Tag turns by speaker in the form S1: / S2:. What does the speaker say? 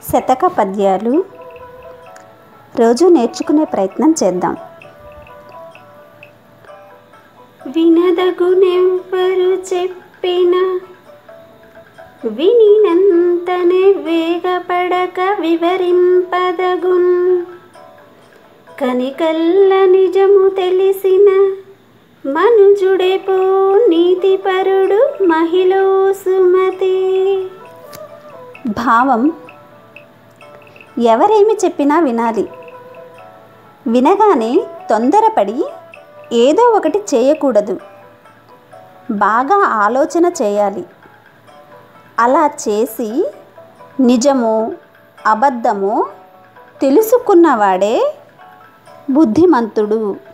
S1: శతక పద్యాలు రోజు నేర్చుకునే ప్రయత్నం చేద్దాం వినదగునెవ్వరు చెప్పిన వినినంతనే వేగపడక వివరింపదగున్ కనికల్ల నిజము తెలిసిన మనుజుడేపో నీతిపరుడు మహిళ సుమతి భావం ఎవరేమి చెప్పినా వినాలి వినగానే తొందరపడి ఏదో ఒకటి చేయకూడదు బాగా ఆలోచన చేయాలి అలా చేసి నిజమో అబద్ధమో తెలుసుకున్నవాడే బుద్ధిమంతుడు